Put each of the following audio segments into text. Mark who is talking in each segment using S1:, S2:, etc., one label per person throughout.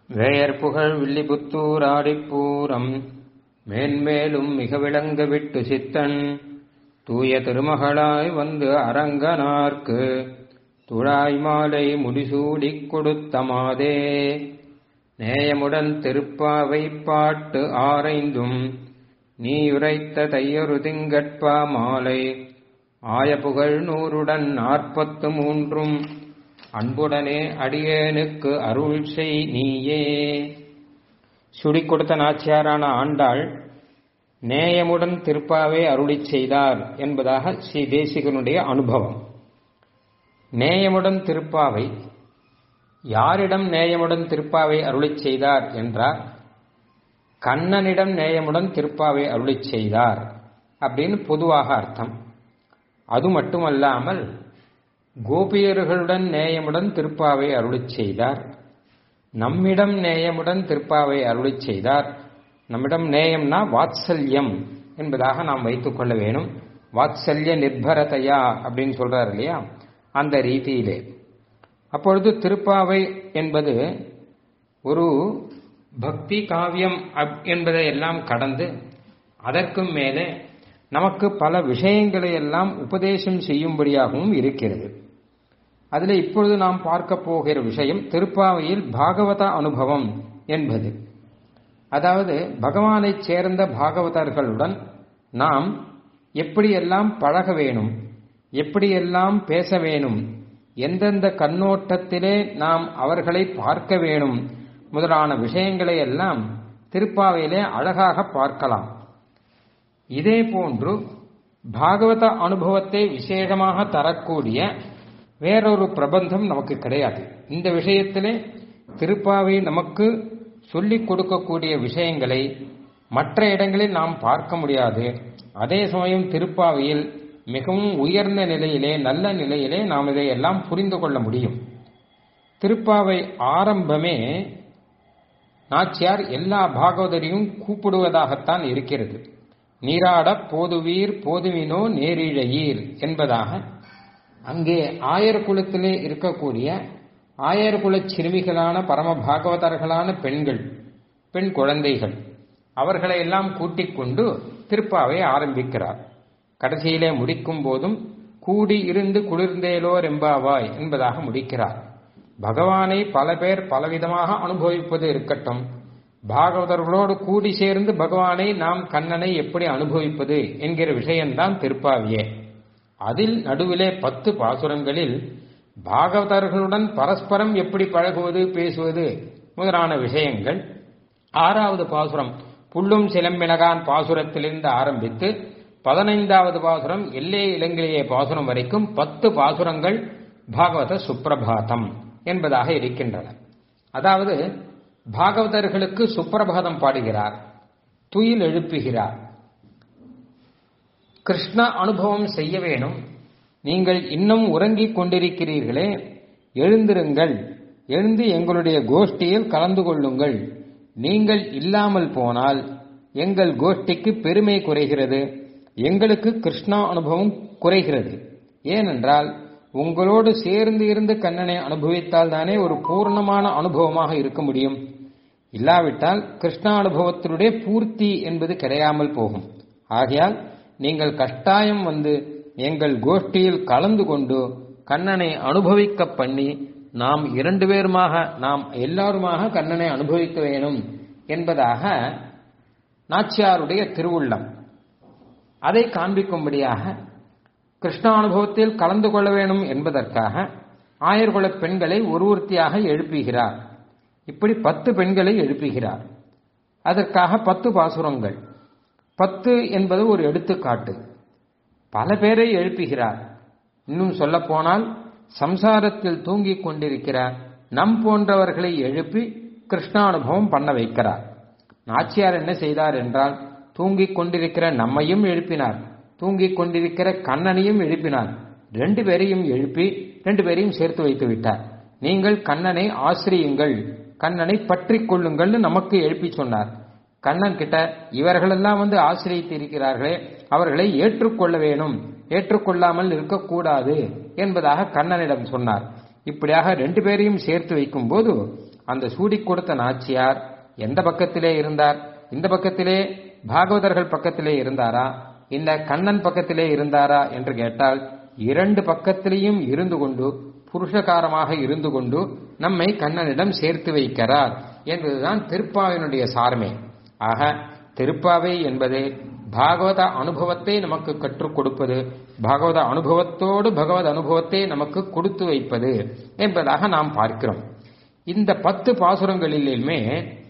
S1: வேயற்புகழ் வில்லிபுத்தூர் ஆடிப்பூரம் மேன்மேலும் மிக விளங்க விட்டு சித்தன் தூய திருமகளாய் வந்து அரங்கனார்க்கு துழாய் மாலை முடிசூடிக் கொடுத்த மாதே நேயமுடன் திருப்பாவை பாட்டு ஆரைந்தும் நீ உரைத்த தையொரு திங்கட்பா மாலை ஆயபுகழ் நூறுடன் நாற்பத்து மூன்றும் அன்புடனே அடியேனுக்கு அருள் செய் நீயே சுடி கொடுத்த நாச்சியாரான ஆண்டாள் நேயமுடன் திருப்பாவே அருளிச் செய்தார் என்பதாக ஸ்ரீ தேசிகனுடைய அனுபவம் நேயமுடன் திருப்பாவை யாரிடம் நேயமுடன் திருப்பாவை அருளிச் செய்தார் என்றார் கண்ணனிடம் நேயமுடன் திருப்பாவை அருளிச் செய்தார் அப்படின்னு பொதுவாக அர்த்தம் அது மட்டுமல்லாமல் கோபியர்களுடன் நேயமுடன் திருப்பாவை அருளிச் செய்தார் நம்மிடம் நேயமுடன் திருப்பாவை அருளிச் செய்தார் நம்மிடம் நேயம்னா வாத்சல்யம் என்பதாக நாம் வைத்துக் கொள்ள வேணும் வாத்சல்ய நிர்பரதையா அப்படின்னு சொல்றாரு இல்லையா அந்த ரீதியிலே அப்பொழுது திருப்பாவை என்பது ஒரு பக்தி காவியம் என்பதை எல்லாம் கடந்து அதற்கும் மேலே நமக்கு பல விஷயங்களை எல்லாம் உபதேசம் செய்யும்படியாகவும் இருக்கிறது அதில் இப்பொழுது நாம் பார்க்க போகிற விஷயம் திருப்பாவையில் பாகவத அனுபவம் என்பது அதாவது பகவானைச் சேர்ந்த பாகவதர்களுடன் நாம் எப்படியெல்லாம் பழக வேணும் எப்படியெல்லாம் பேச வேணும் எந்தெந்த கண்ணோட்டத்திலே நாம் அவர்களை பார்க்க வேணும் முதலான விஷயங்களை எல்லாம் திருப்பாவையிலே அழகாக பார்க்கலாம் இதே போன்று பாகவத அனுபவத்தை விசேஷமாக தரக்கூடிய வேறொரு பிரபந்தம் நமக்கு கிடையாது இந்த விஷயத்திலே திருப்பாவை நமக்கு சொல்லிக் கொடுக்கக்கூடிய விஷயங்களை மற்ற இடங்களில் நாம் பார்க்க முடியாது அதே சமயம் திருப்பாவையில் மிகவும் உயர்ந்த நிலையிலே நல்ல நிலையிலே நாம் இதையெல்லாம் புரிந்து கொள்ள முடியும் திருப்பாவை ஆரம்பமே நாச்சியார் எல்லா பாகவதரையும் கூப்பிடுவதாகத்தான் இருக்கிறது நீராட போதுவீர் போதுவினோ நேரிழையீர் என்பதாக அங்கே ஆயர் குலத்திலே இருக்கக்கூடிய ஆயர் குல சிறுமிகளான பரம பாகவதர்களான பெண்கள் பெண் குழந்தைகள் அவர்களை எல்லாம் கூட்டிக் கொண்டு திருப்பாவை ஆரம்பிக்கிறார் கடைசியிலே முடிக்கும் போதும் கூடி இருந்து குளிர்ந்தேலோர் எம்பாவாய் என்பதாக முடிக்கிறார் பகவானை பல பேர் பலவிதமாக அனுபவிப்பது இருக்கட்டும் பாகவதர்களோடு கூடி சேர்ந்து பகவானை நாம் கண்ணனை எப்படி அனுபவிப்பது என்கிற விஷயம்தான் திருப்பாவியே அதில் நடுவிலே பத்து பாசுரங்களில் பாகவதர்களுடன் பரஸ்பரம் எப்படி பழகுவது பேசுவது முதலான விஷயங்கள் ஆறாவது பாசுரம் புல்லும் சிலம்பினகான் பாசுரத்திலிருந்து ஆரம்பித்து பதினைந்தாவது பாசுரம் எல்லே இளங்கிலேயே பாசுரம் வரைக்கும் பத்து பாசுரங்கள் பாகவத சுப்பிரபாதம் என்பதாக இருக்கின்றன அதாவது பாகவதர்களுக்கு சுப்பிரபாதம் பாடுகிறார் துயில் எழுப்புகிறார் கிருஷ்ண அனுபவம் செய்ய வேணும் நீங்கள் இன்னும் உறங்கிக் கொண்டிருக்கிறீர்களே எழுந்திருங்கள் எழுந்து எங்களுடைய கோஷ்டியில் கலந்து கொள்ளுங்கள் நீங்கள் இல்லாமல் போனால் எங்கள் கோஷ்டிக்கு பெருமை குறைகிறது எங்களுக்கு கிருஷ்ணா அனுபவம் குறைகிறது ஏனென்றால் உங்களோடு சேர்ந்து இருந்து கண்ணனை அனுபவித்தால் தானே ஒரு பூர்ணமான அனுபவமாக இருக்க முடியும் இல்லாவிட்டால் கிருஷ்ணா அனுபவத்தினுடைய பூர்த்தி என்பது கிடையாமல் போகும் ஆகையால் நீங்கள் கட்டாயம் வந்து எங்கள் கோஷ்டியில் கலந்து கொண்டு கண்ணனை அனுபவிக்க பண்ணி நாம் இரண்டு பேருமாக நாம் எல்லாருமாக கண்ணனை அனுபவிக்க வேணும் என்பதாக நாச்சியாருடைய திருவுள்ளம் அதை காண்பிக்கும்படியாக கிருஷ்ணானுபவத்தில் கலந்து கொள்ள வேணும் என்பதற்காக ஆயர்குல பெண்களை ஒரு ஒருத்தியாக எழுப்புகிறார் இப்படி பத்து பெண்களை எழுப்புகிறார் அதற்காக பத்து பாசுரங்கள் பத்து என்பது ஒரு எடுத்துக்காட்டு பல பேரை எழுப்புகிறார் இன்னும் சொல்ல போனால் சம்சாரத்தில் தூங்கிக் கொண்டிருக்கிற நம் போன்றவர்களை எழுப்பி கிருஷ்ணானுபவம் பண்ண வைக்கிறார் நாச்சியார் என்ன செய்தார் என்றால் தூங்கிக் கொண்டிருக்கிற நம்மையும் எழுப்பினார் தூங்கிக் கொண்டிருக்கிற கண்ணனையும் எழுப்பினார் ரெண்டு பேரையும் எழுப்பி ரெண்டு பேரையும் சேர்த்து வைத்து விட்டார் நீங்கள் கண்ணனை ஆசிரியுங்கள் கண்ணனை பற்றி கொள்ளுங்கள்னு நமக்கு எழுப்பி சொன்னார் கண்ணன் கிட்ட இவர்களெல்லாம் வந்து ஆசிரியத்து இருக்கிறார்களே அவர்களை ஏற்றுக்கொள்ள வேணும் ஏற்றுக்கொள்ளாமல் இருக்கக்கூடாது என்பதாக கண்ணனிடம் சொன்னார் இப்படியாக ரெண்டு பேரையும் சேர்த்து வைக்கும் போது அந்த சூடி கொடுத்த நாச்சியார் எந்த பக்கத்திலே இருந்தார் இந்த பக்கத்திலே பாகவதர்கள் பக்கத்திலே இருந்தாரா இந்த கண்ணன் பக்கத்திலே இருந்தாரா என்று கேட்டால் இரண்டு பக்கத்திலேயும் இருந்து கொண்டு புருஷகாரமாக இருந்து கொண்டு நம்மை கண்ணனிடம் சேர்த்து வைக்கிறார் என்பதுதான் திருப்பாவினுடைய சாரமே ஆக திருப்பாவை என்பது பாகவத அனுபவத்தை நமக்கு கற்றுக் கொடுப்பது பாகவத அனுபவத்தோடு பகவத் அனுபவத்தை நமக்கு கொடுத்து வைப்பது என்பதாக நாம் பார்க்கிறோம் இந்த பத்து பாசுரங்களிலுமே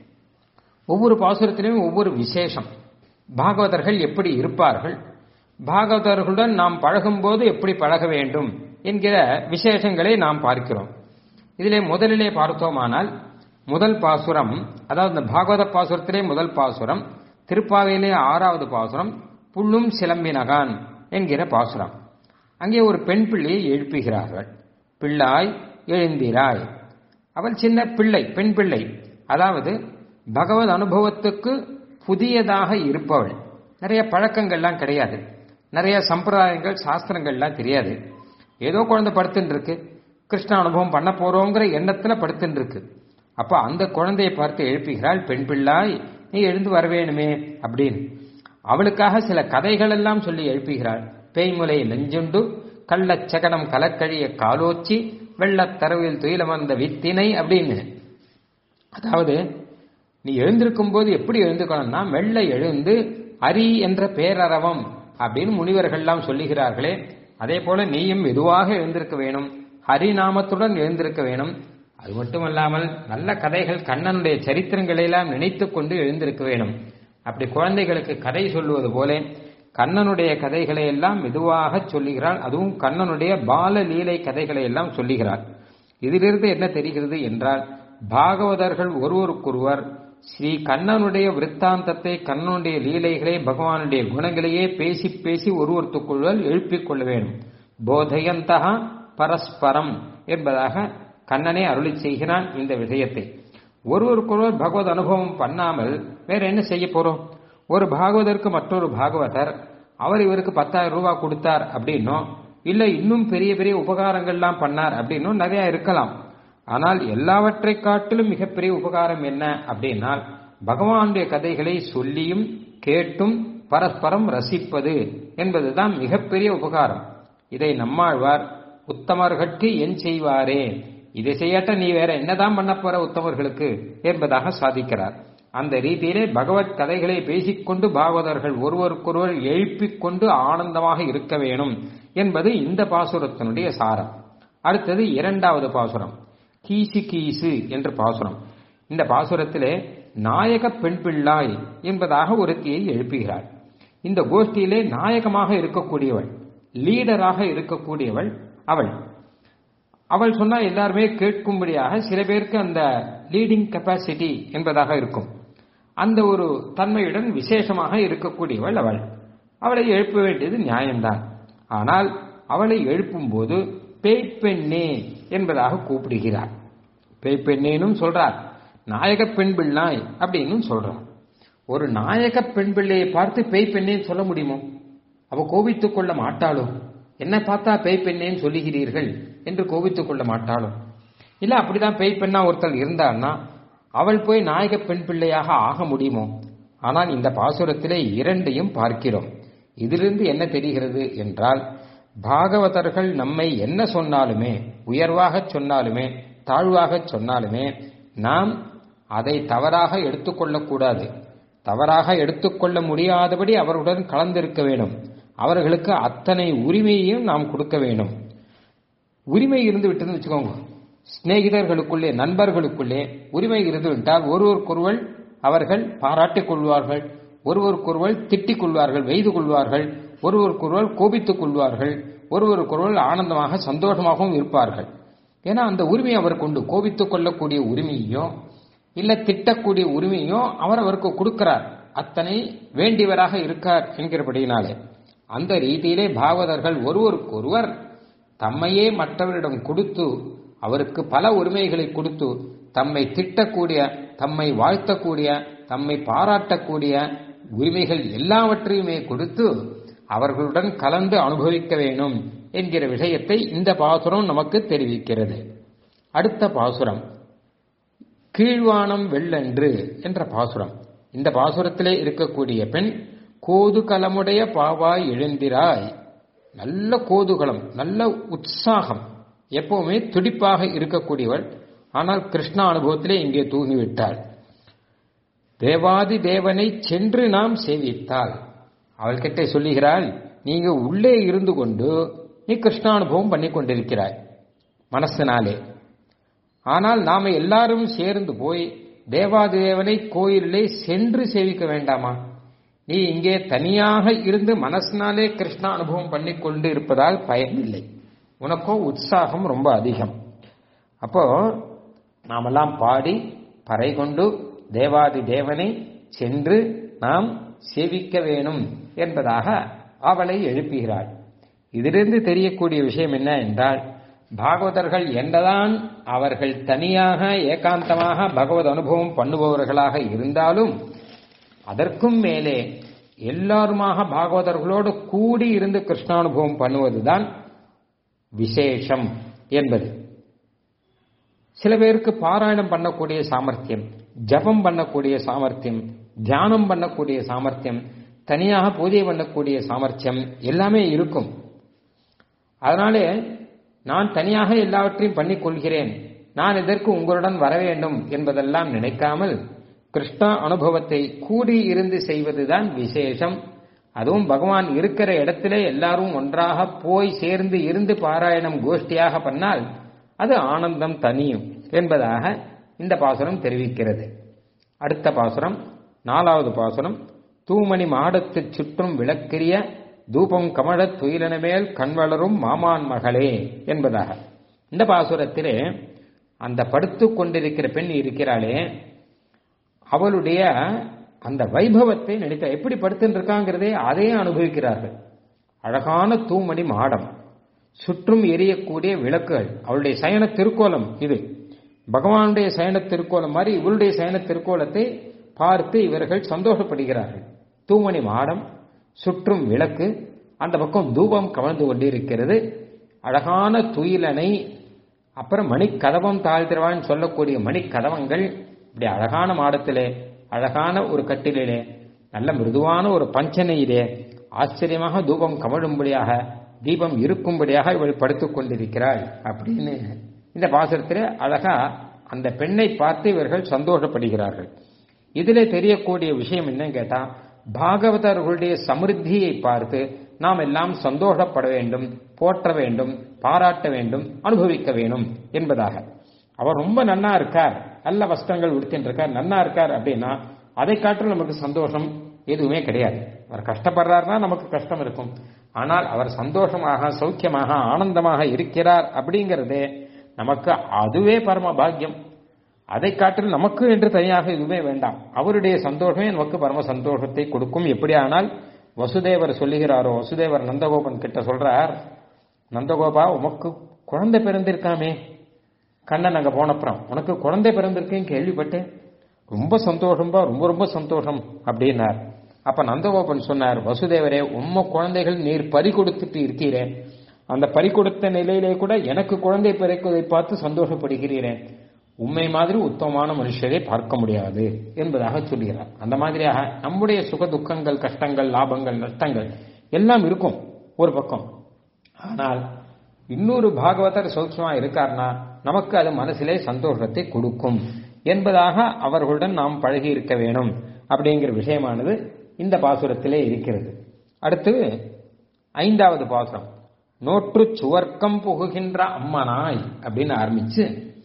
S1: ஒவ்வொரு பாசுரத்திலும் ஒவ்வொரு விசேஷம் பாகவதர்கள் எப்படி இருப்பார்கள் பாகவதர்களுடன் நாம் பழகும்போது எப்படி பழக வேண்டும் என்கிற விசேஷங்களை நாம் பார்க்கிறோம் இதிலே முதலிலே பார்த்தோமானால் முதல் பாசுரம் அதாவது இந்த பாகவத பாசுரத்திலே முதல் பாசுரம் திருப்பாவையிலே ஆறாவது பாசுரம் புல்லும் சிலம்பினகான் என்கிற பாசுரம் அங்கே ஒரு பெண் பிள்ளையை எழுப்புகிறார்கள் பிள்ளாய் எழுந்திராய் அவள் சின்ன பிள்ளை பெண் பிள்ளை அதாவது பகவத் அனுபவத்துக்கு புதியதாக இருப்பவள் நிறைய பழக்கங்கள்லாம் கிடையாது நிறைய சம்பிரதாயங்கள் சாஸ்திரங்கள்லாம் தெரியாது ஏதோ குழந்தை படுத்துட்டு இருக்கு கிருஷ்ண அனுபவம் பண்ண போறோங்கிற எண்ணத்துல படுத்துட்டு இருக்கு அப்ப அந்த குழந்தையை பார்த்து எழுப்புகிறாள் பெண் பிள்ளாய் நீ எழுந்து வர வேணுமே அப்படின்னு அவளுக்காக சில கதைகள் எல்லாம் சொல்லி எழுப்புகிறாள் பேய்முலை நெஞ்சுண்டு கள்ளச் சகனம் கலக்கழிய காலோச்சி வெள்ளத் தரவில் துயிலமர்ந்த வித்தினை அப்படின்னு அதாவது நீ எழுந்திருக்கும் போது எப்படி எழுந்துக்கணும்னா மெல்ல எழுந்து அரி என்ற பேரறவம் அப்படின்னு முனிவர்கள்லாம் சொல்லுகிறார்களே அதே போல நீயும் மெதுவாக எழுந்திருக்க வேணும் ஹரிநாமத்துடன் எழுந்திருக்க வேணும் அது மட்டுமல்லாமல் நல்ல கதைகள் கண்ணனுடைய சரித்திரங்களை எல்லாம் நினைத்து கொண்டு எழுந்திருக்க வேணும் அப்படி குழந்தைகளுக்கு கதை சொல்லுவது போல கண்ணனுடைய கதைகளை எல்லாம் மெதுவாக சொல்லுகிறாள் அதுவும் கண்ணனுடைய பால லீலை கதைகளை எல்லாம் சொல்லுகிறாள் இதிலிருந்து என்ன தெரிகிறது என்றால் பாகவதர்கள் ஒருவருக்கொருவர் ஸ்ரீ கண்ணனுடைய விற்த்தாந்தத்தை கண்ணனுடைய லீலைகளை பகவானுடைய குணங்களையே பேசி பேசி ஒருவருத்துக்குள்ளல் எழுப்பிக் கொள்ள வேண்டும் போதையந்தகா பரஸ்பரம் என்பதாக கண்ணனே அருளி செய்கிறான் இந்த விஷயத்தை ஒருவருக்கொருவர் பகவத் அனுபவம் பண்ணாமல் வேற என்ன செய்ய போறோம் ஒரு பாகவதற்கு மற்றொரு பாகவதர் அவர் இவருக்கு பத்தாயிரம் ரூபாய் கொடுத்தார் அப்படின்னும் இல்ல இன்னும் பெரிய பெரிய உபகாரங்கள்லாம் பண்ணார் அப்படின்னும் நிறைய இருக்கலாம் ஆனால் எல்லாவற்றை காட்டிலும் மிகப்பெரிய உபகாரம் என்ன அப்படின்னால் பகவானுடைய கதைகளை சொல்லியும் கேட்டும் பரஸ்பரம் ரசிப்பது என்பதுதான் மிகப்பெரிய உபகாரம் இதை நம்மாழ்வார் உத்தமர்கட்கு என் செய்வாரே இதை செய்யாட்ட நீ வேற என்னதான் பண்ண போற உத்தமர்களுக்கு என்பதாக சாதிக்கிறார் அந்த ரீதியிலே பகவத் கதைகளை பேசிக்கொண்டு பாகவதர்கள் ஒருவருக்கொருவர் எழுப்பிக் கொண்டு ஆனந்தமாக இருக்க வேணும் என்பது இந்த பாசுரத்தினுடைய சாரம் அடுத்தது இரண்டாவது பாசுரம் கீசு கீசு என்ற பாசுரம் இந்த பாசுரத்திலே நாயக பெண் பிள்ளாய் என்பதாக ஒருத்தியை எழுப்புகிறாள் இந்த கோஷ்டியிலே நாயகமாக இருக்கக்கூடியவள் லீடராக இருக்கக்கூடியவள் அவள் அவள் சொன்னா எல்லாருமே கேட்கும்படியாக சில பேருக்கு அந்த லீடிங் கெப்பாசிட்டி என்பதாக இருக்கும் அந்த ஒரு தன்மையுடன் விசேஷமாக இருக்கக்கூடியவள் அவள் அவளை எழுப்ப வேண்டியது நியாயம்தான் ஆனால் அவளை எழுப்பும் போது பேய்ப்பெண்ணே என்பதாக கூப்பிடுகிறார் பேய்ப்பெண்ணேனும் சொல்றார் நாயக பெண் பிள்ளாய் அப்படின்னு சொல்றார் ஒரு நாயக பெண் பிள்ளையை பார்த்து பேய் பெண்ணேன்னு சொல்ல முடியுமோ அவ கோபித்துக் கொள்ள மாட்டாளோ என்ன பார்த்தா பேய் பெண்ணேன்னு சொல்லுகிறீர்கள் என்று கோபித்துக் கொள்ள மாட்டாளோ இல்ல அப்படிதான் பேய் பெண்ணா ஒருத்தர் இருந்தான்னா அவள் போய் நாயக பெண் பிள்ளையாக ஆக முடியுமோ ஆனால் இந்த பாசுரத்திலே இரண்டையும் பார்க்கிறோம் இதிலிருந்து என்ன தெரிகிறது என்றால் பாகவதர்கள் நம்மை என்ன சொன்னாலுமே உயர்வாக சொன்னாலுமே தாழ்வாக சொன்னாலுமே நாம் அதை தவறாக எடுத்துக்கொள்ளக்கூடாது தவறாக எடுத்துக்கொள்ள முடியாதபடி அவர்களுடன் கலந்திருக்க வேண்டும் அவர்களுக்கு அத்தனை உரிமையையும் நாம் கொடுக்க வேண்டும் உரிமை இருந்து விட்டதுன்னு வச்சுக்கோங்க சிநேகிதர்களுக்குள்ளே நண்பர்களுக்குள்ளே உரிமை இருந்து விட்டால் ஒருவருக்கொருவர் அவர்கள் பாராட்டிக் கொள்வார்கள் ஒருவருக்கொருவர் திட்டிக் கொள்வார்கள் வெய்து கொள்வார்கள் ஒருவருக்கொருவர் கோபித்துக் கொள்வார்கள் ஒருவருக்கொருவர் ஆனந்தமாக சந்தோஷமாகவும் இருப்பார்கள் ஏன்னா அந்த உரிமை அவர் கொண்டு கோபித்துக் கொள்ளக்கூடிய உரிமையோ இல்ல திட்டக்கூடிய உரிமையோ அவர் அவருக்கு கொடுக்கிறார் அத்தனை வேண்டியவராக இருக்கார் என்கிறபடியினாலே அந்த ரீதியிலே பாகவதர்கள் ஒருவருக்கொருவர் தம்மையே மற்றவரிடம் கொடுத்து அவருக்கு பல உரிமைகளை கொடுத்து தம்மை திட்டக்கூடிய தம்மை வாழ்த்தக்கூடிய தம்மை பாராட்டக்கூடிய உரிமைகள் எல்லாவற்றையுமே கொடுத்து அவர்களுடன் கலந்து அனுபவிக்க வேண்டும் என்கிற விஷயத்தை இந்த பாசுரம் நமக்கு தெரிவிக்கிறது அடுத்த பாசுரம் கீழ்வானம் வெள்ளன்று என்ற பாசுரம் இந்த பாசுரத்திலே இருக்கக்கூடிய பெண் கோதுகலமுடைய பாவாய் எழுந்திராய் நல்ல கோதுகலம் நல்ல உற்சாகம் எப்பவுமே துடிப்பாக இருக்கக்கூடியவள் ஆனால் கிருஷ்ண அனுபவத்திலே இங்கே தூங்கிவிட்டாள் தேவாதி தேவனை சென்று நாம் சேவித்தால் அவள் கிட்ட சொல்லுகிறாள் நீங்க உள்ளே இருந்து கொண்டு நீ கிருஷ்ணானுபவம் பண்ணி கொண்டிருக்கிறாய் மனசினாலே ஆனால் நாம எல்லாரும் சேர்ந்து போய் தேவாதேவனை கோயிலிலே சென்று சேவிக்க வேண்டாமா நீ இங்கே தனியாக இருந்து மனசினாலே கிருஷ்ண அனுபவம் பண்ணி கொண்டு இருப்பதால் பயனில்லை உனக்கோ உற்சாகம் ரொம்ப அதிகம் அப்போ நாமெல்லாம் பாடி பறை கொண்டு தேவாதி தேவனை சென்று நாம் சேவிக்க வேணும் என்பதாக அவளை எழுப்புகிறாள் இதிலிருந்து தெரியக்கூடிய விஷயம் என்ன என்றால் பாகவதர்கள் என்னதான் அவர்கள் தனியாக ஏகாந்தமாக பகவத் அனுபவம் பண்ணுபவர்களாக இருந்தாலும் அதற்கும் மேலே எல்லாருமாக பாகவதர்களோடு கூடி இருந்து கிருஷ்ணானுபவம் பண்ணுவதுதான் விசேஷம் என்பது சில பேருக்கு பாராயணம் பண்ணக்கூடிய சாமர்த்தியம் ஜபம் பண்ணக்கூடிய சாமர்த்தியம் தியானம் பண்ணக்கூடிய சாமர்த்தியம் தனியாக பூஜை பண்ணக்கூடிய சாமர்த்தியம் எல்லாமே இருக்கும் அதனாலே நான் தனியாக எல்லாவற்றையும் பண்ணிக் கொள்கிறேன் நான் இதற்கு உங்களுடன் வர வேண்டும் என்பதெல்லாம் நினைக்காமல் கிருஷ்ணா அனுபவத்தை கூடி இருந்து செய்வதுதான் விசேஷம் அதுவும் பகவான் இருக்கிற இடத்துல எல்லாரும் ஒன்றாக போய் சேர்ந்து இருந்து பாராயணம் கோஷ்டியாக பண்ணால் அது ஆனந்தம் தனியும் என்பதாக இந்த பாசுரம் தெரிவிக்கிறது அடுத்த பாசுரம் நாலாவது பாசுரம் தூமணி மாடத்து சுற்றும் விளக்கிரிய தூபம் கமழத் துயிலன மேல் கண்வளரும் மாமான் மகளே என்பதாக இந்த பாசுரத்திலே அந்த படுத்து கொண்டிருக்கிற பெண் இருக்கிறாளே அவளுடைய அந்த வைபவத்தை நினைத்த எப்படி படுத்துன்னு இருக்காங்கிறதே அதையே அனுபவிக்கிறார்கள் அழகான தூமணி மாடம் சுற்றும் எரியக்கூடிய விளக்குகள் அவளுடைய சயன திருக்கோலம் இது பகவானுடைய சயன திருக்கோலம் மாதிரி இவளுடைய சயன திருக்கோலத்தை பார்த்து இவர்கள் சந்தோஷப்படுகிறார்கள் தூமணி மாடம் சுற்றும் விளக்கு அந்த பக்கம் தூபம் கவர்ந்து கொண்டிருக்கிறது அழகான துயிலனை அப்புறம் மணிக்கதவம் தாழ்த்திரவான்னு சொல்லக்கூடிய மணிக்கதவங்கள் இப்படி அழகான மாடத்திலே அழகான ஒரு கட்டிலே நல்ல மிருதுவான ஒரு பஞ்சனையிலே ஆச்சரியமாக தூபம் கமழும்படியாக தீபம் இருக்கும்படியாக இவள் படுத்துக் கொண்டிருக்கிறாள் அப்படின்னு இந்த பாசுரத்திலே அழகா அந்த பெண்ணை பார்த்து இவர்கள் சந்தோஷப்படுகிறார்கள் இதிலே தெரியக்கூடிய விஷயம் என்னன்னு கேட்டா பாகவதர்களுடைய சமிருத்தியை பார்த்து நாம் எல்லாம் சந்தோஷப்பட வேண்டும் போற்ற வேண்டும் பாராட்ட வேண்டும் அனுபவிக்க வேண்டும் என்பதாக அவர் ரொம்ப நன்னா இருக்கார் நல்ல வஸ்திரங்கள் உடுத்தின்னு இருக்கார் நன்னா இருக்கார் அப்படின்னா அதை காட்டிலும் நமக்கு சந்தோஷம் எதுவுமே கிடையாது அவர் கஷ்டப்படுறாருன்னா நமக்கு கஷ்டம் இருக்கும் ஆனால் அவர் சந்தோஷமாக சௌக்கியமாக ஆனந்தமாக இருக்கிறார் அப்படிங்கிறதே நமக்கு அதுவே பரம பாக்கியம் அதை காட்டில் நமக்கு என்று தனியாக எதுவுமே வேண்டாம் அவருடைய சந்தோஷமே நமக்கு பரம சந்தோஷத்தை கொடுக்கும் எப்படியானால் வசுதேவர் சொல்லுகிறாரோ வசுதேவர் நந்தகோபன் கிட்ட சொல்றார் நந்தகோபா உமக்கு குழந்தை பிறந்திருக்காமே கண்ணன் அங்க போனப்புறம் உனக்கு குழந்தை பிறந்திருக்கேன்னு கேள்விப்பட்டேன் ரொம்ப சந்தோஷம்பா ரொம்ப ரொம்ப சந்தோஷம் அப்படின்னார் அப்ப நந்தகோபன் சொன்னார் வசுதேவரே உம்ம குழந்தைகள் நீர் பறி கொடுத்துட்டு இருக்கிறேன் அந்த பறி கொடுத்த நிலையிலே கூட எனக்கு குழந்தை பிறக்குவதை பார்த்து சந்தோஷப்படுகிறேன் உண்மை மாதிரி உத்தமமான மனுஷரை பார்க்க முடியாது என்பதாக சொல்கிறார் அந்த மாதிரியாக நம்முடைய சுக துக்கங்கள் கஷ்டங்கள் லாபங்கள் நஷ்டங்கள் எல்லாம் இருக்கும் ஒரு பக்கம் ஆனால் இன்னொரு பாகவதர் சௌக்கியமா இருக்கார்னா நமக்கு அது மனசிலே சந்தோஷத்தை கொடுக்கும் என்பதாக அவர்களுடன் நாம் பழகி இருக்க வேணும் அப்படிங்கிற விஷயமானது இந்த பாசுரத்திலே இருக்கிறது அடுத்து ஐந்தாவது பாசுரம் நோற்று சுவர்க்கம் புகுகின்ற அம்மனாய் அப்படின்னு ஆரம்பிச்சு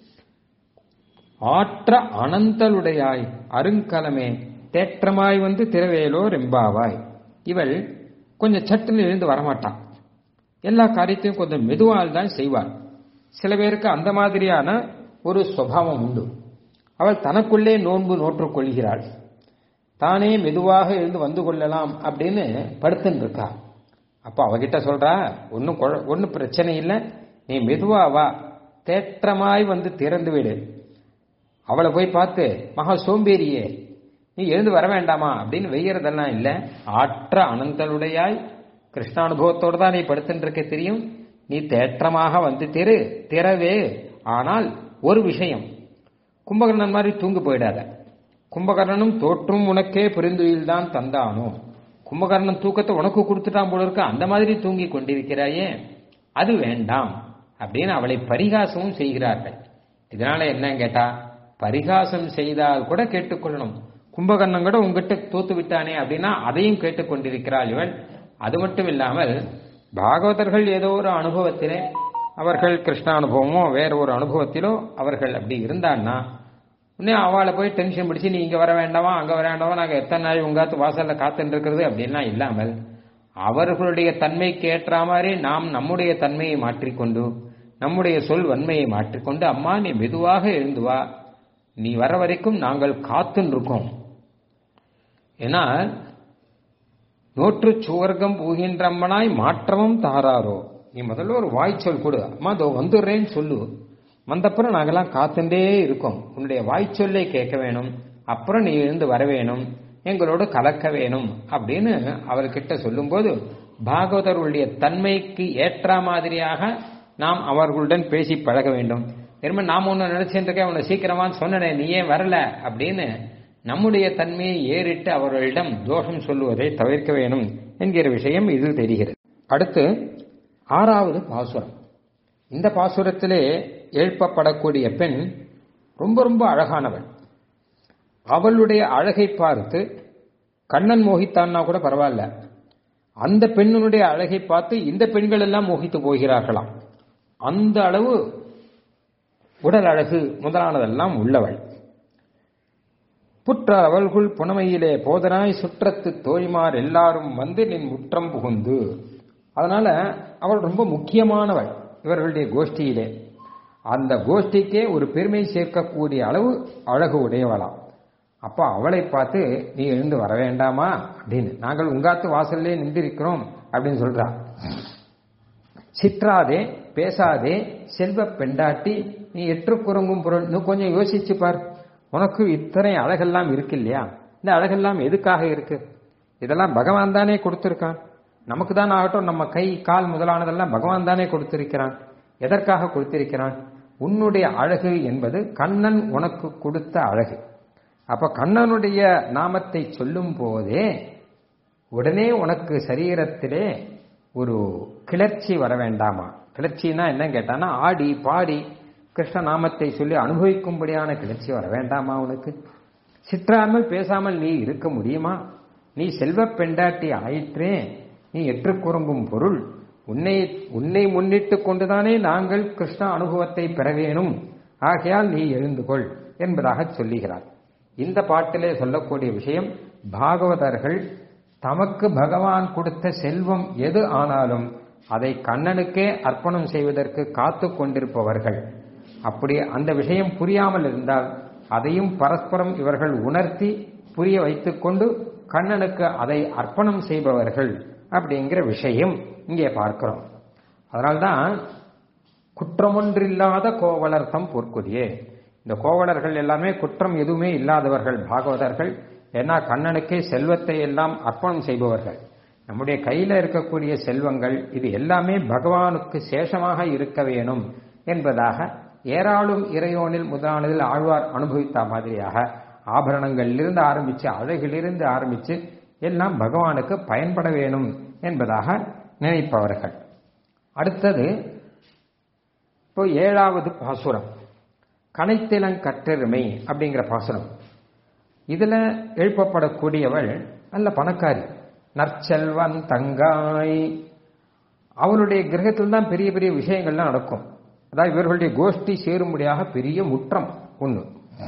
S1: ஆற்ற அனந்தலுடையாய் அருங்கலமே தேற்றமாய் வந்து திரவேலோ ரெம்பாவாய் இவள் கொஞ்சம் சட்டுன்னு எழுந்து வரமாட்டான் எல்லா காரியத்தையும் கொஞ்சம் மெதுவால் தான் செய்வாள் சில பேருக்கு அந்த மாதிரியான ஒரு சுவாவம் உண்டு அவள் தனக்குள்ளே நோன்பு நோற்றுக் கொள்கிறாள் தானே மெதுவாக இருந்து வந்து கொள்ளலாம் அப்படின்னு படுத்துன்னு இருக்கா அப்ப அவகிட்ட சொல்றா ஒன்னும் ஒன்னும் பிரச்சனை இல்லை நீ மெதுவா வா தேற்றமாய் வந்து திறந்து விடு அவளை போய் பார்த்து மகா சோம்பேறியே நீ எழுந்து வர வேண்டாமா அப்படின்னு வெய்யறதெல்லாம் இல்ல ஆற்ற அனந்தலுடையாய் கிருஷ்ணானுபவத்தோடு தான் நீ படுத்துட்டு இருக்க தெரியும் நீ தேற்றமாக வந்து திரு திறவே ஆனால் ஒரு விஷயம் கும்பகர்ணன் மாதிரி தூங்கி போயிடாத கும்பகர்ணனும் தோற்றும் உனக்கே புரிந்துயில்தான் தந்தானோ கும்பகர்ணன் தூக்கத்தை உனக்கு கொடுத்துட்டான் போல இருக்க அந்த மாதிரி தூங்கி கொண்டிருக்கிறாயே அது வேண்டாம் அப்படின்னு அவளை பரிகாசமும் செய்கிறார்கள் இதனால என்ன கேட்டா பரிகாசம் செய்தால் கூட கேட்டுக்கொள்ளணும் கும்பகர்ணன் கூட உங்ககிட்ட தோத்து விட்டானே அப்படின்னா அதையும் கேட்டுக்கொண்டிருக்கிறாள் இவள் அது மட்டும் இல்லாமல் பாகவதர்கள் ஏதோ ஒரு அனுபவத்திலே அவர்கள் கிருஷ்ண அனுபவமோ வேற ஒரு அனுபவத்திலோ அவர்கள் அப்படி இருந்தான்னா உடனே அவளை போய் டென்ஷன் பிடிச்சி நீ இங்க வர வேண்டாமா அங்க வர வேண்டாமா நாங்க எத்தனை நாள் உங்காத்து வாசல்ல காத்துட்டு இருக்கிறது அப்படின்லாம் இல்லாமல் அவர்களுடைய தன்மைக்கு ஏற்ற மாதிரி நாம் நம்முடைய தன்மையை மாற்றிக்கொண்டு நம்முடைய சொல் வன்மையை மாற்றிக்கொண்டு அம்மா நீ மெதுவாக எழுந்து வா நீ வர வரைக்கும் நாங்கள் காத்துன்னு இருக்கோம் ஏன்னா நோற்று சுவர்க்கம் பூகின்றம்மனாய் மாற்றமும் தாராரோ நீ முதல்ல ஒரு வாய்ச்சொல் கொடு அம்மா அதோ வந்துடுறேன்னு சொல்லு வந்தப்புறம் நாங்கெல்லாம் காத்துட்டே இருக்கோம் உன்னுடைய வாய்ச்சொல்லை கேட்க வேணும் அப்புறம் நீ எழுந்து வர வேணும் எங்களோடு கலக்க வேணும் அப்படின்னு அவர்கிட்ட சொல்லும்போது பாகவதர்களுடைய தன்மைக்கு ஏற்ற மாதிரியாக நாம் அவர்களுடன் பேசி பழக வேண்டும் திரும்ப நாம் ஒன்று நினைச்சுட்டு இருக்கேன் உன்னை சீக்கிரமான்னு சொன்னனே நீ ஏன் வரல அப்படின்னு நம்முடைய தன்மையை ஏறிட்டு அவர்களிடம் தோஷம் சொல்லுவதை தவிர்க்க வேணும் என்கிற விஷயம் இதில் தெரிகிறது அடுத்து ஆறாவது பாசுரம் இந்த பாசுரத்திலே எழுப்பப்படக்கூடிய பெண் ரொம்ப ரொம்ப அழகானவள் அவளுடைய அழகை பார்த்து கண்ணன் மோகித்தான்னா கூட பரவாயில்ல அந்த பெண்ணினுடைய அழகை பார்த்து இந்த பெண்கள் எல்லாம் மோகித்து போகிறார்களாம் அந்த அளவு உடல் அழகு முதலானதெல்லாம் உள்ளவள் புற்ற அவள்குள் புனமையிலே போதனாய் சுற்றத்து தோழிமார் எல்லாரும் வந்து நின் முற்றம் புகுந்து அதனால அவள் ரொம்ப முக்கியமானவள் இவர்களுடைய கோஷ்டியிலே அந்த கோஷ்டிக்கே ஒரு பெருமை சேர்க்கக்கூடிய அளவு அழகு உடையவளாம் அப்ப அவளை பார்த்து நீ எழுந்து வர வேண்டாமா அப்படின்னு நாங்கள் உங்காத்து வாசல்லே நின்றிருக்கிறோம் அப்படின்னு சொல்றா சிற்றாதே பேசாதே செல்வ பெண்டாட்டி நீ எற்று குறுங்கும் பொருள் நீ கொஞ்சம் யோசிச்சு பார் உனக்கு இத்தனை அழகெல்லாம் இருக்கு இல்லையா இந்த அழகெல்லாம் எதுக்காக இருக்கு இதெல்லாம் பகவான் தானே கொடுத்திருக்கான் நமக்கு தான் ஆகட்டும் நம்ம கை கால் முதலானதெல்லாம் பகவான் தானே கொடுத்திருக்கிறான் எதற்காக கொடுத்திருக்கிறான் உன்னுடைய அழகு என்பது கண்ணன் உனக்கு கொடுத்த அழகு அப்ப கண்ணனுடைய நாமத்தை சொல்லும் போதே உடனே உனக்கு சரீரத்திலே ஒரு கிளர்ச்சி வர வேண்டாமா கிளர்ச்சின்னா என்ன கேட்டானா ஆடி பாடி கிருஷ்ண நாமத்தை சொல்லி அனுபவிக்கும்படியான கிளர்ச்சி வர வேண்டாமா உனக்கு சிற்றாமல் பேசாமல் நீ இருக்க முடியுமா நீ செல்வ பெண்டாட்டி ஆயிற்றே நீ எற்றுக்குறும்பும் பொருள் உன்னை உன்னை முன்னிட்டு கொண்டுதானே நாங்கள் கிருஷ்ண அனுபவத்தை பெற வேணும் ஆகையால் நீ எழுந்து கொள் என்பதாக சொல்லுகிறார் இந்த பாட்டிலே சொல்லக்கூடிய விஷயம் பாகவதர்கள் தமக்கு பகவான் கொடுத்த செல்வம் எது ஆனாலும் அதை கண்ணனுக்கே அர்ப்பணம் செய்வதற்கு காத்து கொண்டிருப்பவர்கள் அப்படி அந்த விஷயம் புரியாமல் இருந்தால் அதையும் பரஸ்பரம் இவர்கள் உணர்த்தி புரிய வைத்துக்கொண்டு கண்ணனுக்கு அதை அர்ப்பணம் செய்பவர்கள் அப்படிங்கிற விஷயம் இங்கே பார்க்கிறோம் அதனால்தான் குற்றமொன்றில்லாத கோவலர்த்தம் பொற்குதியே இந்த கோவலர்கள் எல்லாமே குற்றம் எதுவுமே இல்லாதவர்கள் பாகவதர்கள் ஏன்னா கண்ணனுக்கே செல்வத்தை எல்லாம் அர்ப்பணம் செய்பவர்கள் நம்முடைய கையில இருக்கக்கூடிய செல்வங்கள் இது எல்லாமே பகவானுக்கு சேஷமாக இருக்க வேணும் என்பதாக ஏராளும் இறையோனில் முதலானதில் ஆழ்வார் அனுபவித்த மாதிரியாக ஆபரணங்களிலிருந்து ஆரம்பிச்சு அழகிலிருந்து ஆரம்பிச்சு எல்லாம் பகவானுக்கு பயன்பட வேணும் என்பதாக நினைப்பவர்கள் அடுத்தது இப்போ ஏழாவது பாசுரம் கனைத்திலங்கற்றெருமை அப்படிங்கிற பாசுரம் இதுல எழுப்பப்படக்கூடியவள் நல்ல பணக்காரி நற்செல்வன் தங்காய் அவளுடைய கிரகத்தில் தான் பெரிய பெரிய விஷயங்கள்லாம் நடக்கும் அதாவது இவர்களுடைய கோஷ்டி சேரும்படியாக பெரிய முற்றம் ஒன்று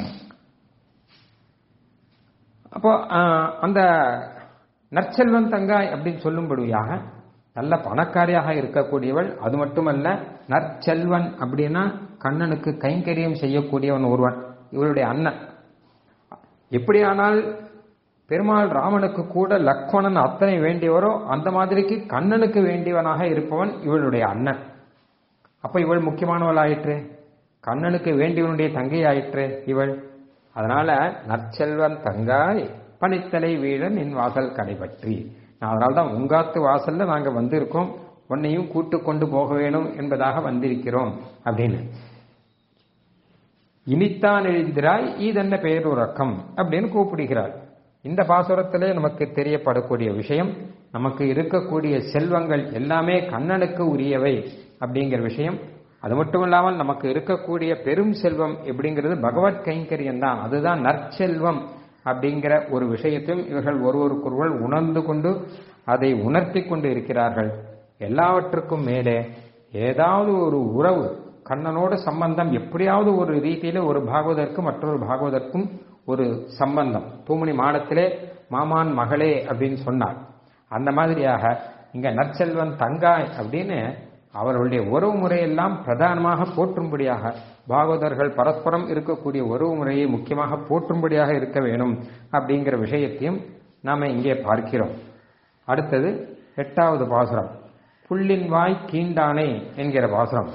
S1: அப்போ அந்த நற்செல்வன் தங்காய் அப்படின்னு சொல்லும்படியாக நல்ல பணக்காரியாக இருக்கக்கூடியவள் அது மட்டுமல்ல நற்செல்வன் அப்படின்னா கண்ணனுக்கு கைங்கரியம் செய்யக்கூடியவன் ஒருவன் இவளுடைய அண்ணன் எப்படியானால் பெருமாள் ராமனுக்கு கூட லக்ஷ்மணன் அத்தனை வேண்டியவரோ அந்த மாதிரிக்கு கண்ணனுக்கு வேண்டியவனாக இருப்பவன் இவளுடைய அண்ணன் அப்ப இவள் முக்கியமானவள் ஆயிற்று கண்ணனுக்கு வேண்டியவனுடைய தங்கை ஆயிற்று இவள் அதனால நற்செல்வன் தங்காய் பனித்தலை வீழன் என் வாசல் கடைபற்றி அதனால்தான் உங்காத்து வாசல்ல நாங்க வந்திருக்கோம் உன்னையும் கூட்டு கொண்டு போக வேணும் என்பதாக வந்திருக்கிறோம் அப்படின்னு இனித்தான் எழுந்திராய் ஈதென்ன பேருறக்கம் அப்படின்னு கூப்பிடுகிறார் இந்த பாசுரத்திலே நமக்கு தெரியப்படக்கூடிய விஷயம் நமக்கு இருக்கக்கூடிய செல்வங்கள் எல்லாமே கண்ணனுக்கு உரியவை அப்படிங்கிற விஷயம் அது மட்டும் இல்லாமல் நமக்கு இருக்கக்கூடிய பெரும் செல்வம் எப்படிங்கிறது பகவத் கைங்கரியம் தான் அதுதான் நற்செல்வம் அப்படிங்கிற ஒரு விஷயத்தையும் இவர்கள் ஒருவருக்கொருவர் உணர்ந்து கொண்டு அதை உணர்த்தி கொண்டு இருக்கிறார்கள் எல்லாவற்றுக்கும் மேலே ஏதாவது ஒரு உறவு கண்ணனோட சம்பந்தம் எப்படியாவது ஒரு ரீதியில ஒரு பாகவதற்கும் மற்றொரு பாகவதற்கும் ஒரு சம்பந்தம் தூமணி மாடத்திலே மாமான் மகளே அப்படின்னு சொன்னார் அந்த மாதிரியாக இங்க நற்செல்வன் தங்காய் அப்படின்னு அவர்களுடைய உறவு முறையெல்லாம் பிரதானமாக போற்றும்படியாக பாகவதர்கள் பரஸ்பரம் இருக்கக்கூடிய உறவு முறையை முக்கியமாக போற்றும்படியாக இருக்க வேணும் அப்படிங்கிற விஷயத்தையும் நாம இங்கே பார்க்கிறோம் அடுத்தது எட்டாவது பாசுரம் புள்ளின் வாய் கீண்டானே என்கிற பாசுரம்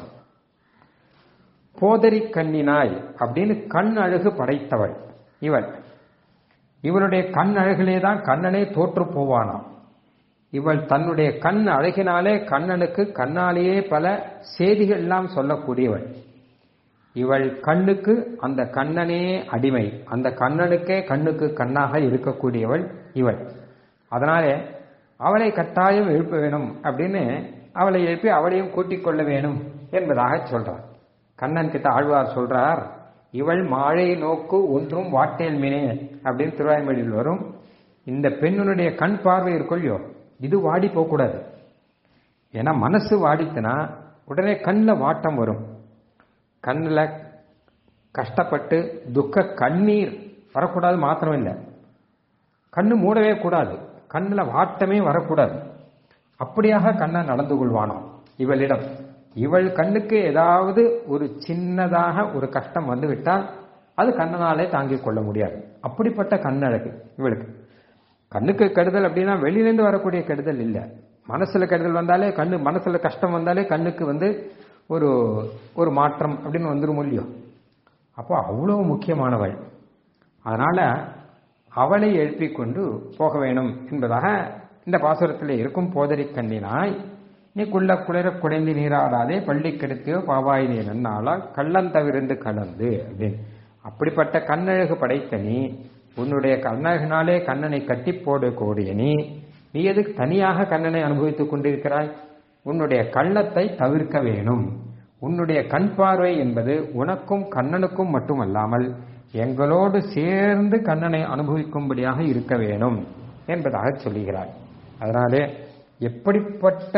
S1: போதரி கண்ணினாய் அப்படின்னு கண் அழகு படைத்தவள் இவள் இவளுடைய கண் அழகிலே தான் கண்ணனே தோற்று போவானாம் இவள் தன்னுடைய கண் அழகினாலே கண்ணனுக்கு கண்ணாலேயே பல செய்திகள் எல்லாம் சொல்லக்கூடியவள் இவள் கண்ணுக்கு அந்த கண்ணனே அடிமை அந்த கண்ணனுக்கே கண்ணுக்கு கண்ணாக இருக்கக்கூடியவள் இவள் அதனாலே அவளை கட்டாயம் எழுப்ப வேணும் அப்படின்னு அவளை எழுப்பி அவளையும் கூட்டிக் கொள்ள வேணும் என்பதாக சொல்றார் கண்ணன் கிட்ட ஆழ்வார் சொல்றார் இவள் மாழை நோக்கு ஒன்றும் வாட்டேல் மினே அப்படின்னு திருவாய்மொழியில் வரும் இந்த பெண்ணுடைய கண் பார்வை இருக்கொள்ளியோ இது வாடி போகக்கூடாது ஏன்னா மனசு வாடித்துனா உடனே கண்ணில் வாட்டம் வரும் கண்ணில் கஷ்டப்பட்டு துக்க கண்ணீர் வரக்கூடாது மாத்திரம் இல்லை கண்ணு மூடவே கூடாது கண்ணில் வாட்டமே வரக்கூடாது அப்படியாக கண்ணன் நடந்து கொள்வானோ இவளிடம் இவள் கண்ணுக்கு ஏதாவது ஒரு சின்னதாக ஒரு கஷ்டம் வந்து விட்டால் அது கண்ணனாலே தாங்கிக் கொள்ள முடியாது அப்படிப்பட்ட கண்ணழகு இவளுக்கு கண்ணுக்கு கெடுதல் அப்படின்னா வெளியிலேருந்து வரக்கூடிய கெடுதல் இல்லை மனசுல கெடுதல் வந்தாலே கண்ணு மனசுல கஷ்டம் வந்தாலே கண்ணுக்கு வந்து ஒரு ஒரு மாற்றம் அப்படின்னு வந்துடும் இல்லையோ அப்போ அவ்வளவு முக்கியமானவள் அதனால அவளை எழுப்பிக் கொண்டு போக வேணும் என்பதாக இந்த பாசுரத்தில் இருக்கும் போதரி கண்ணினாய் நீ குள்ள குளிர குடைந்து நீராடாதே பள்ளி கெடுத்தியோ பாவாய் நீ நன்னாளால் கள்ளந்தவிருந்து கலந்து அப்படின்னு அப்படிப்பட்ட கண்ணழகு படைத்த நீ உன்னுடைய கண்ணழகினாலே கண்ணனை கட்டி போடக்கூடிய நீ நீ எதுக்கு தனியாக கண்ணனை அனுபவித்துக் கொண்டிருக்கிறாய் உன்னுடைய கள்ளத்தை தவிர்க்க வேணும் உன்னுடைய கண் பார்வை என்பது உனக்கும் கண்ணனுக்கும் மட்டுமல்லாமல் எங்களோடு சேர்ந்து கண்ணனை அனுபவிக்கும்படியாக இருக்க வேணும் என்பதாக சொல்லுகிறார் அதனாலே எப்படிப்பட்ட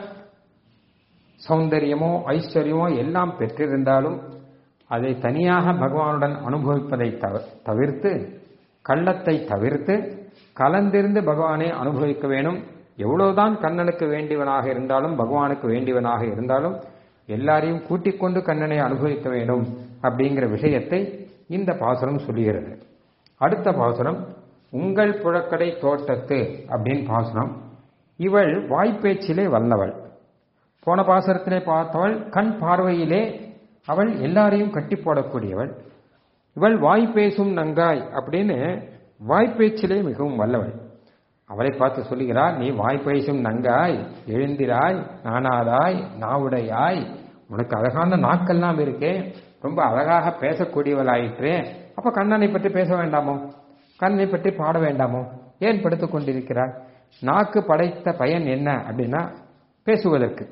S1: சௌந்தரியமோ ஐஸ்வர்யமோ எல்லாம் பெற்றிருந்தாலும் அதை தனியாக பகவானுடன் அனுபவிப்பதை தவிர்த்து கள்ளத்தை தவிர்த்து கலந்திருந்து பகவானை அனுபவிக்க வேணும் எவ்வளவுதான் கண்ணனுக்கு வேண்டியவனாக இருந்தாலும் பகவானுக்கு வேண்டியவனாக இருந்தாலும் எல்லாரையும் கூட்டிக் கொண்டு கண்ணனை அனுபவிக்க வேண்டும் அப்படிங்கிற விஷயத்தை இந்த பாசுரம் சொல்லுகிறது அடுத்த பாசுரம் உங்கள் புழக்கடை தோட்டத்து அப்படின்னு பாசுரம் இவள் வாய்ப்பேச்சிலே வல்லவள் போன பாசுரத்திலே பார்த்தவள் கண் பார்வையிலே அவள் எல்லாரையும் கட்டி போடக்கூடியவள் இவள் வாய் பேசும் நங்காய் அப்படின்னு வாய்ப்பேச்சிலே மிகவும் வல்லவள் அவளை பார்த்து சொல்லுகிறார் நீ வாய் பேசும் நங்காய் எழுந்திராய் நானாதாய் நாவுடையாய் உனக்கு அழகான நாக்கெல்லாம் இருக்கே ரொம்ப அழகாக பேசக்கூடியவளாயிற்றே அப்ப கண்ணனை பற்றி பேச வேண்டாமோ கண்ணனை பற்றி பாட வேண்டாமோ ஏன் படுத்துக் கொண்டிருக்கிறாய் நாக்கு படைத்த பயன் என்ன அப்படின்னா பேசுவதற்கு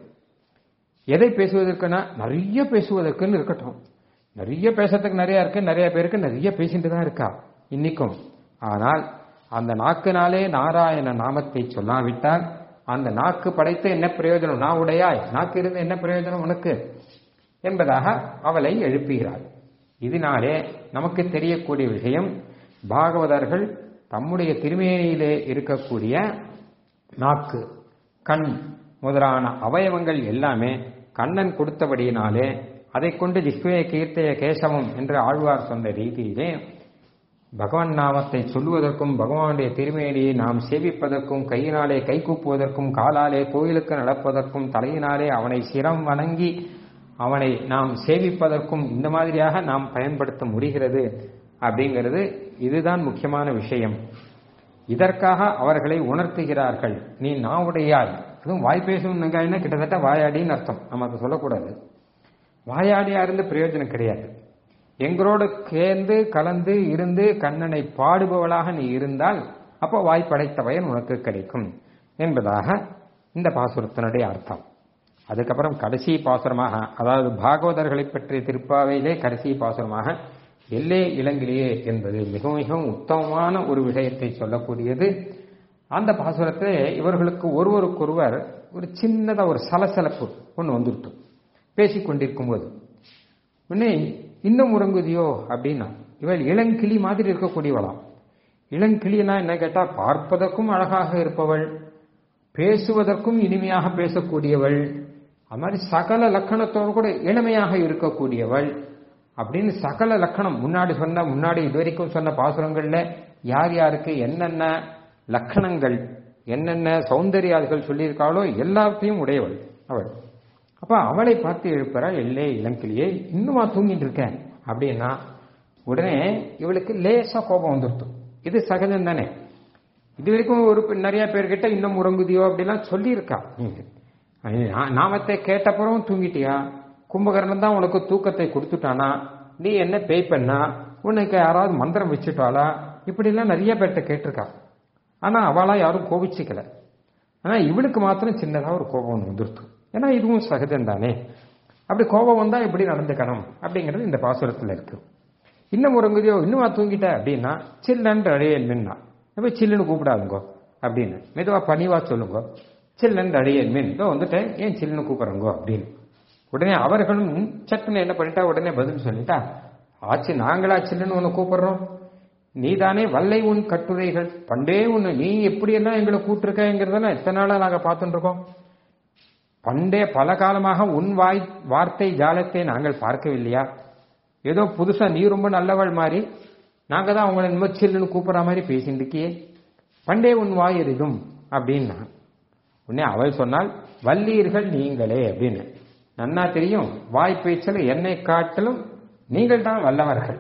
S1: எதை பேசுவதற்குன்னா நிறைய பேசுவதற்குன்னு இருக்கட்டும் நிறைய பேசுறதுக்கு நிறைய இருக்கு நிறைய பேருக்கு நிறைய பேசிட்டு தான் இருக்கா இன்னைக்கும் ஆனால் அந்த நாக்குனாலே நாராயண நாமத்தை சொல்லாவிட்டால் அந்த நாக்கு படைத்த என்ன பிரயோஜனம் நான் உடையாய் நாக்கு இருந்து என்ன பிரயோஜனம் உனக்கு என்பதாக அவளை எழுப்புகிறாள் இதனாலே நமக்கு தெரியக்கூடிய விஷயம் பாகவதர்கள் தம்முடைய திருமேனியிலே இருக்கக்கூடிய நாக்கு கண் முதலான அவயவங்கள் எல்லாமே கண்ணன் கொடுத்தபடியினாலே அதை கொண்டு ஜிஹ்வே கீர்த்தைய கேசவம் என்று ஆழ்வார் சொன்ன ரீதியிலே பகவான் நாமத்தை சொல்லுவதற்கும் பகவானுடைய திருமேனியை நாம் சேவிப்பதற்கும் கையினாலே கை கூப்புவதற்கும் காலாலே கோயிலுக்கு நடப்பதற்கும் தலையினாலே அவனை சிரம் வணங்கி அவனை நாம் சேவிப்பதற்கும் இந்த மாதிரியாக நாம் பயன்படுத்த முடிகிறது அப்படிங்கிறது இதுதான் முக்கியமான விஷயம் இதற்காக அவர்களை உணர்த்துகிறார்கள் நீ நாவுடையாய் அதுவும் வாய் பேசும் நங்காயினா கிட்டத்தட்ட வாயாடின்னு அர்த்தம் நம்ம அதை சொல்லக்கூடாது வாயாடியா இருந்து பிரயோஜனம் கிடையாது எங்களோடு சேர்ந்து கலந்து இருந்து கண்ணனை பாடுபவளாக நீ இருந்தால் அப்போ வாய் படைத்த பயன் உனக்கு கிடைக்கும் என்பதாக இந்த பாசுரத்தினுடைய அர்த்தம் அதுக்கப்புறம் கடைசி பாசுரமாக அதாவது பாகவதர்களை பற்றிய திருப்பாவையிலே கடைசி பாசுரமாக எல்லே இளங்கிலேயே என்பது மிக மிகவும் உத்தமமான ஒரு விஷயத்தை சொல்லக்கூடியது அந்த பாசுரத்தை இவர்களுக்கு ஒருவருக்கொருவர் ஒரு சின்னதா ஒரு சலசலப்பு ஒன்று வந்துருட்டு பேசிக்கொண்டிருக்கும் போது உடனே இன்னும் உறங்குதியோ அப்படின்னா இவள் இளங்கிளி மாதிரி இருக்கக்கூடியவளாம் இளங்கிளினா என்ன கேட்டா பார்ப்பதற்கும் அழகாக இருப்பவள் பேசுவதற்கும் இனிமையாக பேசக்கூடியவள் அது மாதிரி சகல லக்கணத்தோடு கூட இளமையாக இருக்கக்கூடியவள் அப்படின்னு சகல லக்கணம் முன்னாடி சொன்ன முன்னாடி இதுவரைக்கும் சொன்ன பாசுரங்கள்ல யார் யாருக்கு என்னென்ன லக்கணங்கள் என்னென்ன சௌந்தர்யாதிகள் சொல்லியிருக்காளோ எல்லாத்தையும் உடையவள் அவள் அப்ப அவளை பார்த்து எழுப்புறா எல்லே இளங்கிளியே இன்னுமா தூங்கிட்டு இருக்கேன் அப்படின்னா உடனே இவளுக்கு லேசா கோபம் வந்துருத்து இது சகஜம் தானே இது வரைக்கும் ஒரு நிறைய பேர்கிட்ட இன்னும் உறங்குதியோ அப்படிலாம் சொல்லியிருக்கா நாமத்தை கேட்டப்புறம் தூங்கிட்டியா கும்பகர்ணன் தான் உனக்கு தூக்கத்தை கொடுத்துட்டானா நீ என்ன பேய் பண்ணா உனக்கு யாராவது மந்திரம் வச்சுட்டாளா இப்படிலாம் நிறைய பேர்கிட்ட கேட்டிருக்கா ஆனா அவளா யாரும் கோபிச்சுக்கல ஆனா இவளுக்கு மாத்திரம் சின்னதா ஒரு கோபம் வந்துருத்து ஏன்னா இதுவும் சகஜம் தானே அப்படி கோபம் வந்தா எப்படி நடந்துக்கணும் அப்படிங்கிறது இந்த பாசுரத்துல இருக்கு இன்னும் உறங்குதியோ இன்னுமா தூங்கிட்ட அப்படின்னா சில்லன்ற அழையல் மின்னா இப்போ சில்லுன்னு கூப்பிடாதுங்கோ அப்படின்னு மெதுவா பணிவா சொல்லுங்க சில்லன்ற அழையல் மின் இதோ வந்துட்டேன் ஏன் சில்லுன்னு கூப்பிடுறங்கோ அப்படின்னு உடனே அவர்களும் சட்டுன்னு என்ன பண்ணிட்டா உடனே பதில் சொல்லிட்டா ஆச்சு நாங்களா சில்லுன்னு உன்னை கூப்பிடுறோம் நீதானே வல்லை உன் கட்டுரைகள் பண்டே உன்னை நீ எப்படியெல்லாம் எங்களை கூட்டிருக்கங்கிறதெல்லாம் எத்தனை நாளா நாங்க பார்த்துட்டு இருக்கோம் பண்டே பல காலமாக உன் வாய் வார்த்தை ஜாலத்தை நாங்கள் பார்க்கவில்லையா ஏதோ புதுசா நீ ரொம்ப நல்லவள் மாதிரி நாங்க தான் உங்களை இந்த சில்லுன்னு கூப்பிடுற மாதிரி பேசிட்டு இருக்கியே பண்டே உன் வாய் எரிதும் அப்படின்னா உடனே அவள் சொன்னால் வல்லீர்கள் நீங்களே அப்படின்னு நன்னா தெரியும் வாய் பேச்சல என்னை காட்டிலும் நீங்கள் தான் வல்லவர்கள்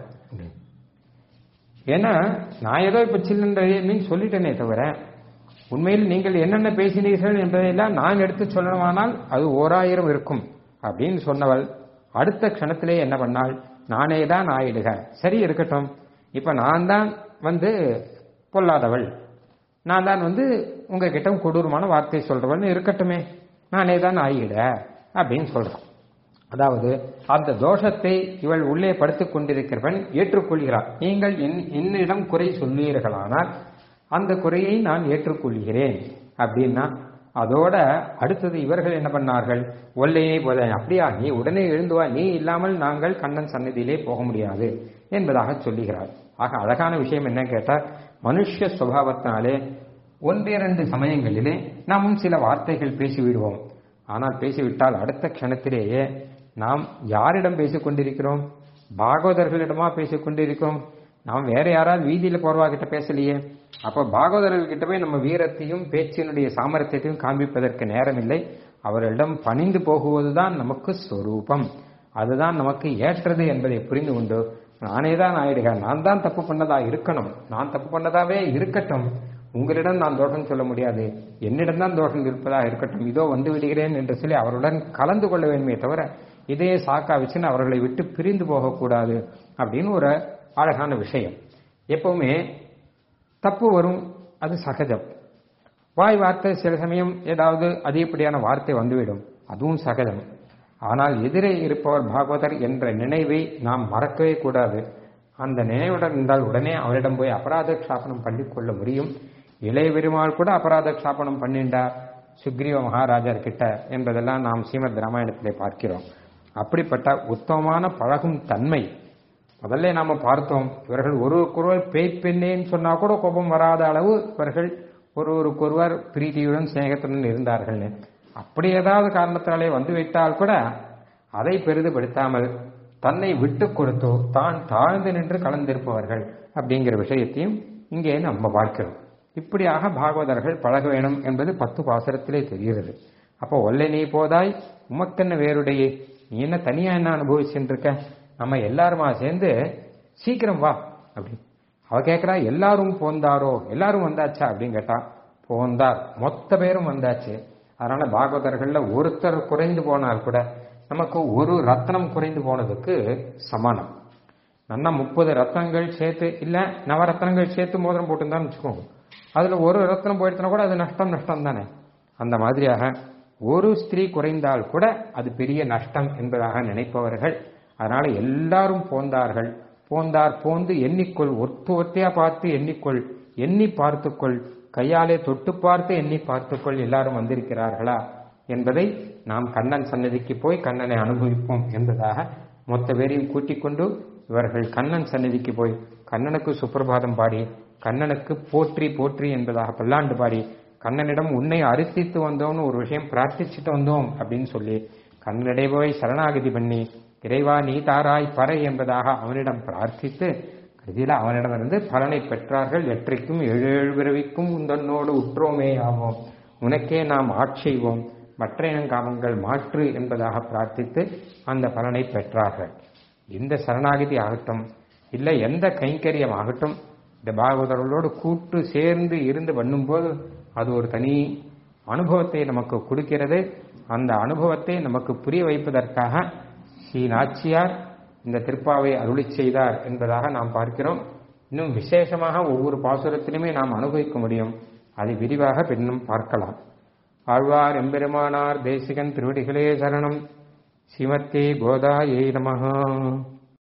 S1: ஏன்னா நான் ஏதோ இப்ப சில்லுன்னு சொல்லிட்டேனே தவிர உண்மையில் நீங்கள் என்னென்ன பேசினீர்கள் என்பதையெல்லாம் நான் எடுத்து சொல்லணுமானால் அது ஓராயிரம் இருக்கும் அப்படின்னு சொன்னவள் அடுத்த க்ஷணத்திலே என்ன பண்ணாள் நானே தான் ஆயிடுக சரி இருக்கட்டும் இப்ப நான் தான் வந்து பொல்லாதவள் நான் தான் வந்து உங்ககிட்ட கொடூரமான வார்த்தை சொல்றவள்னு இருக்கட்டுமே நானே தான் ஆயிட அப்படின்னு சொல்றான் அதாவது அந்த தோஷத்தை இவள் உள்ளே படுத்துக் கொண்டிருக்கிறவன் ஏற்றுக்கொள்கிறான் நீங்கள் என்னிடம் குறை சொல்லீர்களானால் அந்த குறையை நான் ஏற்றுக்கொள்கிறேன் அப்படின்னா அதோட அடுத்தது இவர்கள் என்ன பண்ணார்கள் ஒல்லையே போத அப்படியா நீ உடனே எழுந்துவா நீ இல்லாமல் நாங்கள் கண்ணன் சன்னதியிலே போக முடியாது என்பதாக சொல்லுகிறார் ஆக அழகான விஷயம் என்ன கேட்டால் மனுஷ சுவாவத்தினாலே ஒன்றிரண்டு சமயங்களிலே நாமும் சில வார்த்தைகள் பேசிவிடுவோம் ஆனால் பேசிவிட்டால் அடுத்த க்ஷணத்திலேயே நாம் யாரிடம் பேசிக் கொண்டிருக்கிறோம் பாகவதர்களிடமா பேசிக் கொண்டிருக்கிறோம் நாம் வேற யாராவது வீதியில போறவா கிட்ட பேசலையே அப்ப பாகவதர்கள் கிட்ட போய் நம்ம வீரத்தையும் பேச்சினுடைய சாமர்த்தியத்தையும் காண்பிப்பதற்கு நேரமில்லை அவர்களிடம் பணிந்து போகுவதுதான் நமக்கு ஸ்வரூபம் அதுதான் நமக்கு ஏற்றது என்பதை புரிந்து கொண்டு நானே தான் ஆயிடுக நான் தான் தப்பு பண்ணதா இருக்கணும் நான் தப்பு பண்ணதாவே இருக்கட்டும் உங்களிடம் நான் தோஷம் சொல்ல முடியாது என்னிடம் தான் தோஷம் இருப்பதா இருக்கட்டும் இதோ வந்து விடுகிறேன் என்று சொல்லி அவருடன் கலந்து கொள்ள வேண்டுமே தவிர இதையே சாக்கா வச்சுன்னு அவர்களை விட்டு பிரிந்து போகக்கூடாது அப்படின்னு ஒரு அழகான விஷயம் எப்பவுமே தப்பு வரும் அது சகஜம் வாய் வார்த்தை சில சமயம் ஏதாவது அதிகப்படியான வார்த்தை வந்துவிடும் அதுவும் சகஜம் ஆனால் எதிரே இருப்பவர் பாகவதர் என்ற நினைவை நாம் மறக்கவே கூடாது அந்த நினைவுடன் இருந்தால் உடனே அவரிடம் போய் அபராத க்ஷாபனம் பண்ணிக்கொள்ள முடியும் இளைய பெருமாள் கூட அபராத க்ஷாபனம் பண்ணிண்டார் சுக்ரீவ மகாராஜர் கிட்ட என்பதெல்லாம் நாம் ஸ்ரீமத் ராமாயணத்திலே பார்க்கிறோம் அப்படிப்பட்ட உத்தமமான பழகும் தன்மை முதல்ல நாம பார்த்தோம் இவர்கள் ஒருவருக்கொருவர் பேய் பெண்ணேன்னு சொன்னா கூட கோபம் வராத அளவு இவர்கள் ஒருவருக்கொருவர் பிரீதியுடன் சிநேகத்துடன் இருந்தார்கள்னு அப்படி ஏதாவது காரணத்தாலே வந்து விட்டால் கூட அதை பெரிதுபடுத்தாமல் தன்னை விட்டு கொடுத்தோ தான் தாழ்ந்து நின்று கலந்திருப்பவர்கள் அப்படிங்கிற விஷயத்தையும் இங்கே நம்ம பார்க்கிறோம் இப்படியாக பாகவதர்கள் பழக வேணும் என்பது பத்து பாசரத்திலே தெரிகிறது அப்போ ஒல்லை நீ போதாய் உமக்கென்ன வேறுடைய நீ என்ன தனியா என்ன அனுபவிச்சுருக்க நம்ம எல்லாருமா சேர்ந்து சீக்கிரம் வா அப்படி அவ கேட்கிறா எல்லாரும் போந்தாரோ எல்லாரும் வந்தாச்சா அப்படின்னு கேட்டா போந்தார் மொத்த பேரும் வந்தாச்சு அதனால பாகவதர்கள்ல ஒருத்தர் குறைந்து போனால் கூட நமக்கு ஒரு ரத்னம் குறைந்து போனதுக்கு சமானம் நல்லா முப்பது ரத்னங்கள் சேர்த்து இல்ல நவரத்னங்கள் சேர்த்து மோதிரம் போட்டுருந்தான்னு வச்சுக்கோங்க அதுல ஒரு ரத்னம் போயிடுச்சுனா கூட அது நஷ்டம் நஷ்டம் தானே அந்த மாதிரியாக ஒரு ஸ்திரீ குறைந்தால் கூட அது பெரிய நஷ்டம் என்பதாக நினைப்பவர்கள் அதனால எல்லாரும் போந்தார்கள் போந்தார் போந்து எண்ணிக்கொள் ஒத்து ஒத்தையா பார்த்து எண்ணிக்கொள் எண்ணி பார்த்துக்கொள் கையாலே தொட்டு பார்த்து எண்ணி பார்த்துக்கொள் எல்லாரும் வந்திருக்கிறார்களா என்பதை நாம் கண்ணன் சன்னதிக்கு போய் கண்ணனை அனுபவிப்போம் என்பதாக மொத்த பேரையும் கூட்டிக் கொண்டு இவர்கள் கண்ணன் சன்னதிக்கு போய் கண்ணனுக்கு சுப்பிரபாதம் பாடி கண்ணனுக்கு போற்றி போற்றி என்பதாக பல்லாண்டு பாடி கண்ணனிடம் உன்னை அரிசித்து வந்தோம்னு ஒரு விஷயம் பிரார்த்திச்சுட்டு வந்தோம் அப்படின்னு சொல்லி கண்ணனிடையே போய் சரணாகதி பண்ணி இறைவா நீ தாராய் பறை என்பதாக அவனிடம் பிரார்த்தித்து கடைசியில் அவனிடமிருந்து பலனை பெற்றார்கள் வெற்றிக்கும் ஏழு ஏழு பிறவிக்கும் உந்தன்னோடு உற்றோமே ஆவோம் உனக்கே நாம் ஆட்செய்வோம் மற்ற இனங்காமங்கள் மாற்று என்பதாக பிரார்த்தித்து அந்த பலனை பெற்றார்கள் இந்த சரணாகதி ஆகட்டும் இல்லை எந்த கைங்கரியம் ஆகட்டும் இந்த பாகவதர்களோடு கூட்டு சேர்ந்து இருந்து பண்ணும்போது அது ஒரு தனி அனுபவத்தை நமக்கு கொடுக்கிறது அந்த அனுபவத்தை நமக்கு புரிய வைப்பதற்காக ஸ்ரீ நாச்சியார் இந்த திருப்பாவை அருளி செய்தார் என்பதாக நாம் பார்க்கிறோம் இன்னும் விசேஷமாக ஒவ்வொரு பாசுரத்திலுமே நாம் அனுபவிக்க முடியும் அதை விரிவாக பின்னும் பார்க்கலாம் ஆழ்வார் எம்பெருமானார் தேசிகன் திருவடிகளே சரணம் ஸ்ரீமத்தே கோதாயை நமஹா